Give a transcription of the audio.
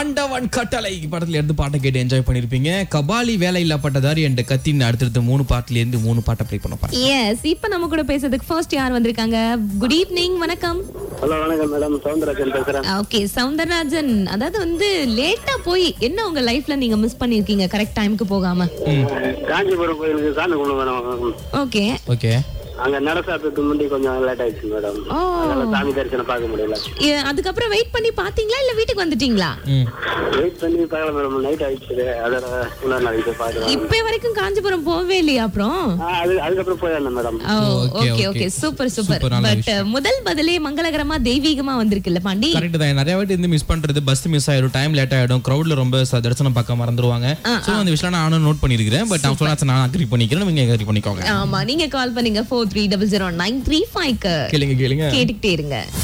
ஆண்டவன் கட்டளை படத்துல இருந்து பாட்டை கேட்டு என்ஜாய் பண்ணிருப்பீங்க கபாலி வேலை இல்ல பட்டதாரி என்ற கத்தின் அடுத்தடுத்து மூணு பாட்டுல இருந்து மூணு பாட்டை ப்ளே பண்ண பாருங்க எஸ் இப்ப நம்ம கூட பேசுறதுக்கு ஃபர்ஸ்ட் யார் வந்திருக்காங்க குட் ஈவினிங் வணக்கம் ஹலோ வணக்கம் மேடம் சவுந்தரராஜன் பேசுறேன் ஓகே சவுந்தரராஜன் அதாவது வந்து லேட்டா போய் என்ன உங்க லைஃப்ல நீங்க மிஸ் பண்ணிருக்கீங்க கரெக்ட் டைம்க்கு போகாம காஞ்சிபுரம் கோயிலுக்கு சாமி கும்பிடு மேடம் ஓகே ஓகே அங்க நடசாத்துக்கு முன்னாடி கொஞ்சம் லேட் ஆயிடுச்சு மேடம் ஓ அதனால சாமி தரிசனம் பார்க்க முடியல அதுக்கப்புறம் வெயிட் பண்ணி பாத்தீங்களா இல்ல வீட்டுக்கு வந்துட்டீங்களா ம் வெயிட் பண்ணி பார்க்கல மேடம் நைட் ஆயிடுச்சு அதோட இன்னொரு நாளைக்கு போய் பார்க்கலாம் இப்ப வரைக்கும் காஞ்சிபுரம் போகவே இல்லையா அப்புறம் ஆ, அது அதுக்கப்புறம் போயிருந்தேன் madam okay okay. Okay super super Super, நல்ல பட் முதல் பதிலே மங்களகரமா தெய்வீகமா வந்திருக்குல்ல பாண்டி கரெக்ட் தான் நிறைய வாட்டி இருந்து மிஸ் பண்றது பஸ் மிஸ் ஆயிடும் டைம் லேட் ஆயிடும் கிரௌட்ல ரொம்ப ச- தரிசனம் பார்க்க மறந்துருவாங்க சோ அந்த விஷயம் நானும் நோட் பண்ணிருக்கிறேன் பட் நான் சொன்னா நான் அக்ரி பண்ணிக்கிறேன் நீங்க அக்ரி பண்ணிக்கோங்க ஆமா நீங்க கால் பண்ணீங்க four three double zero nine three five கேளுங்க கேளுங்க கேட்டுக்கிட்டே இருங்க